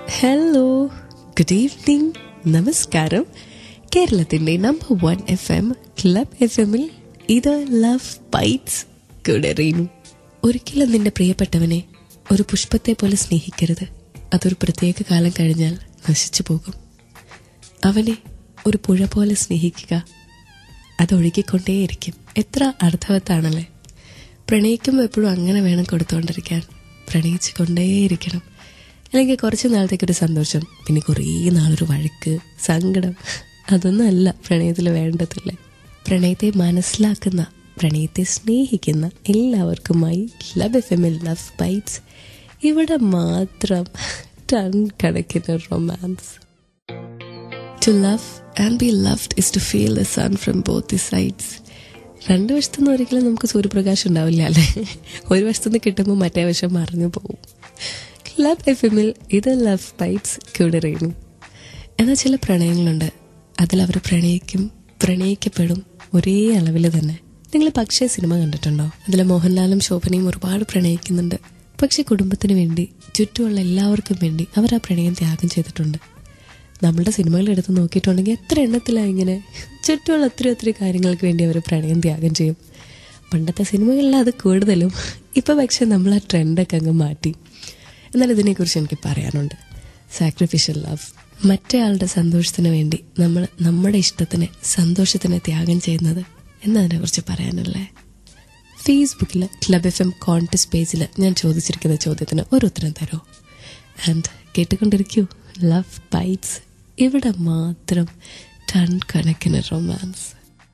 Hello good evening നമസ്കാരം കേരളത്തിന്റെ number one F M club F എമ്മിൽ ഇത് ലവ് ബൈറ്റ്സ് കുടറിയുന്നു ഒരിക്കലും നിന്റെ പ്രിയപ്പെട്ടവനെ ഒരു പുഷ്പത്തെ പോലെ സ്നേഹിക്കരുത് അതൊരു പ്രത്യേക കാലം കഴിഞ്ഞാൽ നശിച്ചു പോകും അവനെ ഒരു പുഴ പോലെ സ്നേഹിക്കുക അതൊഴുകിക്കൊണ്ടേയിരിക്കും എത്ര അർത്ഥവത്താണല്ലേ പ്രണയിക്കുമ്പോൾ എപ്പോഴും അങ്ങനെ വേണം കൊടുത്തുകൊണ്ടിരിക്കാൻ പ്രണയിച്ചു കൊണ്ടേയിരിക്കണം അല്ലെങ്കിൽ കുറച്ച് നാളത്തേക്ക് ഒരു സന്തോഷം പിന്നെ കുറേ നാളൊരു വഴക്ക് സങ്കടം അതൊന്നും അല്ല പ്രണയത്തിൽ വേണ്ടതില്ലേ പ്രണയത്തെ മനസ്സിലാക്കുന്ന പ്രണയത്തെ സ്നേഹിക്കുന്ന എല്ലാവർക്കുമായി love F M L love bites ഇവിടെ മാത്രം ടൺ കണക്കിന് romance To love and be loved is to feel the sun from both the sides. രണ്ട് വശത്തുനിന്ന് ഒരിക്കലും നമുക്ക് സൂര്യപ്രകാശം ഉണ്ടാവില്ല അല്ലേ ഒരു വശത്തുനിന്ന് കിട്ടുമ്പോൾ മറ്റേ വശം മറിഞ്ഞു പോകും ലവ് എഫ് എമ്മിൽ ഇത് ലവ് ബൈറ്റ്സ് കൂടറിയുന്നു എന്നാൽ ചില പ്രണയങ്ങളുണ്ട് അതിൽ അവർ പ്രണയിക്കും പ്രണയിക്കപ്പെടും ഒരേ അളവിൽ തന്നെ നിങ്ങൾ പക്ഷേ സിനിമ കണ്ടിട്ടുണ്ടോ അതിൽ മോഹൻലാലും ശോഭനയും ഒരുപാട് പ്രണയിക്കുന്നുണ്ട് പക്ഷെ കുടുംബത്തിന് വേണ്ടി ചുറ്റുമുള്ള എല്ലാവർക്കും വേണ്ടി അവർ ആ പ്രണയം ത്യാഗം ചെയ്തിട്ടുണ്ട് നമ്മളുടെ സിനിമകൾ എടുത്ത് നോക്കിയിട്ടുണ്ടെങ്കിൽ എത്ര എണ്ണത്തിലാണ് ഇങ്ങനെ ചുറ്റുമുള്ള ഒത്തിരി ഒത്തിരി കാര്യങ്ങൾക്ക് വേണ്ടി അവർ പ്രണയം ത്യാഗം ചെയ്യും പണ്ടത്തെ സിനിമകളിൽ അത് കൂടുതലും ഇപ്പം പക്ഷെ നമ്മൾ ആ ട്രെൻഡൊക്കെ അങ്ങ് മാറ്റി എന്നാൽ ഇതിനെക്കുറിച്ച് എനിക്ക് പറയാനുണ്ട് സാക്രിഫിഷ്യൽ ലവ് മറ്റേ ആളുടെ സന്തോഷത്തിന് വേണ്ടി നമ്മൾ നമ്മുടെ ഇഷ്ടത്തിന് സന്തോഷത്തിന് ത്യാഗം ചെയ്യുന്നത് എന്നതിനെക്കുറിച്ച് പറയാനല്ലേ ഫേസ്ബുക്കിൽ ക്ലബ് എഫ് എം കോൺടെസ്റ്റ് പേജിൽ ഞാൻ ചോദിച്ചിരിക്കുന്ന ചോദ്യത്തിന് ഒരു ഉത്തരം തരോ ആൻഡ് കേട്ടുകൊണ്ടിരിക്കൂ ലവ് ബൈറ്റ്സ് ഇവിടെ മാത്രം ടൺ കണക്കിന് romance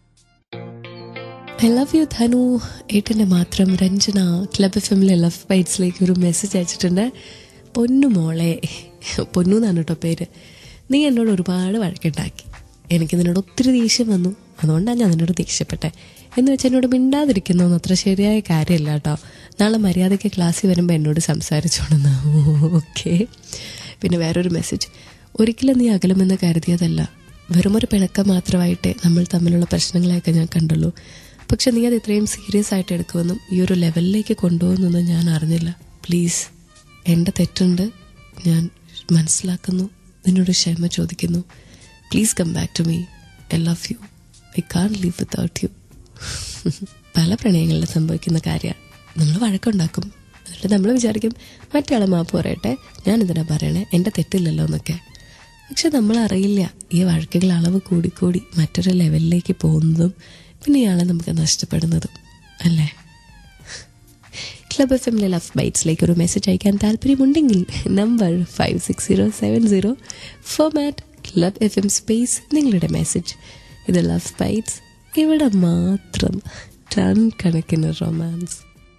I love you Dhanu ഏട്ടൻ്റെ മാത്രം രഞ്ജന ക്ലബ് എഫ് എമ്മിലെ ലവ് ബൈറ്റ്സിലേക്ക് ഒരു മെസ്സേജ് അയച്ചിട്ടുണ്ട് പൊന്നു മോളെ പൊന്നു എന്നാണ് കേട്ടോ പേര് നീ എന്നോട് ഒരുപാട് വഴക്കുണ്ടാക്കി എനിക്ക് നിന്നോട് ഒത്തിരി ദേഷ്യം വന്നു അതുകൊണ്ടാണ് ഞാൻ നിന്നോട് ദേഷ്യപ്പെട്ടെ എന്ന് വെച്ച് എന്നോട് മിണ്ടാതിരിക്കുന്നതൊന്നും അത്ര ശരിയായ കാര്യമല്ല കേട്ടോ നാളെ മര്യാദയ്ക്ക് ക്ലാസ്സിൽ വരുമ്പോൾ എന്നോട് സംസാരിച്ചോണെന്ന് ഓക്കെ പിന്നെ വേറൊരു മെസ്സേജ് ഒരിക്കലും നീ അകലുമെന്ന് കരുതിയതല്ല വെറുമൊരു പിണക്കം മാത്രമായിട്ടേ നമ്മൾ തമ്മിലുള്ള പ്രശ്നങ്ങളെയൊക്കെ ഞാൻ കണ്ടുള്ളൂ പക്ഷെ നീ അത് ഇത്രയും സീരിയസ് ആയിട്ട് എടുക്കുമെന്നും ഈ ഒരു ലെവലിലേക്ക് കൊണ്ടുപോകുന്നൊന്നും ഞാൻ അറിഞ്ഞില്ല പ്ലീസ് എൻ്റെ തെറ്റുണ്ട് ഞാൻ മനസ്സിലാക്കുന്നു നിന്നോട് ക്ഷമ ചോദിക്കുന്നു please come back to me I love you I can live without you പല പ്രണയങ്ങളിലും സംഭവിക്കുന്ന കാര്യമാണ് നമ്മൾ വഴക്കുണ്ടാക്കും എന്നിട്ട് നമ്മൾ വിചാരിക്കും മറ്റേ ആളെ മാപ്പ് പറയട്ടെ ഞാൻ ഇതിനാ പറയണേ എൻ്റെ തെറ്റില്ലല്ലോ എന്നൊക്കെ പക്ഷെ നമ്മൾ അറിയില്ല ഈ വഴക്കുകൾ അളവ് കൂടിക്കൂടി മറ്റൊരു ലെവലിലേക്ക് പോകുന്നതും പിന്നെ ഇയാളെ നമുക്ക് നഷ്ടപ്പെടുന്നതും അല്ലേ ക്ലബ് എഫ് എമ്മിലെ ലവ് ബൈറ്റ്സിലേക്ക് ഒരു മെസ്സേജ് അയക്കാൻ താല്പര്യമുണ്ടെങ്കിൽ number five six zero seven zero format club FM എം സ്പേസ് നിങ്ങളുടെ മെസ്സേജ് ഇത് ലവ് ബൈറ്റ്സ് ഇവിടെ മാത്രം ടൺ കണക്കിന് romance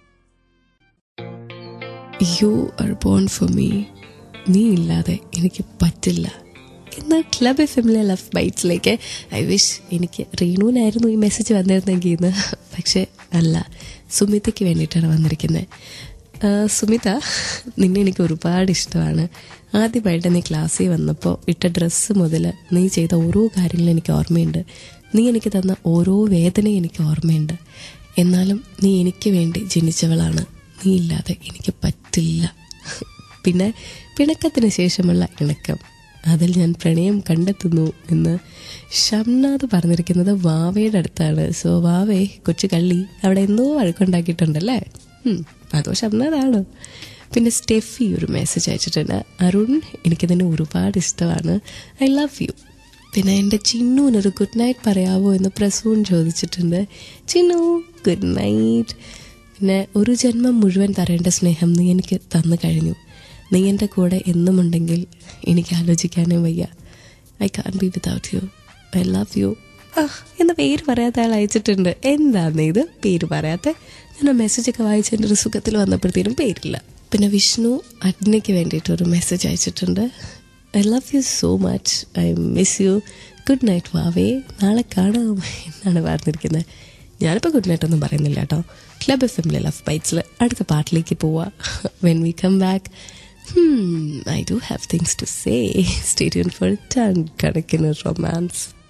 you are born for me നീ ഇല്ലാതെ എനിക്ക് പറ്റില്ല ഇന്ന് ക്ലബ് എഫ് എമ്മിലെ ലവ് ബൈറ്റ്സിലേക്ക് ഐ വിഷ് എനിക്ക് റീണുവിനായിരുന്നു ഈ മെസ്സേജ് വന്നിരുന്നെങ്കിൽ ഇന്ന് പക്ഷേ അല്ല സുമിതയ്ക്ക് വേണ്ടിയിട്ടാണ് വന്നിരിക്കുന്നത് സുമിത നിന്നെ എനിക്ക് ഒരുപാട് ഇഷ്ടമാണ് ആദ്യമായിട്ട് നീ ക്ലാസ്സിൽ വന്നപ്പോൾ ഇട്ട ഡ്രസ്സ് മുതൽ നീ ചെയ്ത ഓരോ കാര്യങ്ങളും എനിക്ക് ഓർമ്മയുണ്ട് നീ എനിക്ക് തന്ന ഓരോ വേദനയും എനിക്ക് ഓർമ്മയുണ്ട് എന്നാലും നീ എനിക്ക് വേണ്ടി ജനിച്ചവളാണ് നീ ഇല്ലാതെ എനിക്ക് പറ്റില്ല പിന്നെ പിണക്കത്തിന് ശേഷമുള്ള ഇണക്കം അതിൽ ഞാൻ പ്രണയം കണ്ടെത്തുന്നു എന്ന് ഷംനാഥ് പറഞ്ഞിരിക്കുന്നത് വാവയുടെ അടുത്താണ് സോ വാവേ കൊച്ചു കള്ളി അവിടെ എന്തോ വഴക്കുണ്ടാക്കിയിട്ടുണ്ടല്ലേ ഉം, അതോ ഷംനാഥാണോ പിന്നെ സ്റ്റെഫി ഒരു മെസ്സേജ് അയച്ചിട്ടുണ്ട് അരുൺ എനിക്ക് നിന്നെ ഒരുപാട് ഇഷ്ടമാണ് ഐ ലവ് യു പിന്നെ എൻ്റെ ചിന്നുവിനൊരു ഗുഡ് നൈറ്റ് പറയാവോ എന്ന് പ്രസൂൺ ചോദിച്ചിട്ടുണ്ട് ചിന്നു ഗുഡ് നൈറ്റ് പിന്നെ ഒരു ജന്മം മുഴുവൻ തരേണ്ട സ്നേഹം നീ എനിക്ക് തന്നു കഴിഞ്ഞു നീ എൻ്റെ കൂടെ എന്നുമുണ്ടെങ്കിൽ എനിക്ക് ആലോചിക്കാനേ വയ്യ I can be without you I love you ആ എന്ന പേര് പറയാത്ത ആൾ അയച്ചിട്ടുണ്ട് എന്താന്ന് ഇത് പേര് പറയാത്ത ഞാൻ ആ മെസ്സേജൊക്കെ വായിച്ച് എൻ്റെ ഒരു സുഖത്തിൽ വന്നപ്പോഴത്തേനും പേരില്ല പിന്നെ വിഷ്ണു അഗ്നിക്ക് വേണ്ടിയിട്ട് ഒരു മെസ്സേജ് അയച്ചിട്ടുണ്ട് I love you so much I miss you good night വാവേ നാളെ കാണാം എന്നാണ് പറഞ്ഞിരിക്കുന്നത് ഞാനിപ്പോൾ ഗുഡ് നൈറ്റ് ഒന്നും പറയുന്നില്ല കേട്ടോ ക്ലബ് എഫ് എമ്മിലെ ലവ് ബൈറ്റ്സിൽ അടുത്ത പാട്ടിലേക്ക് പോവാ when we come back I do have things to say സ്റ്റേഡിയൻ ഫോർ ടൺ കണക്കിന് റൊമാൻസ്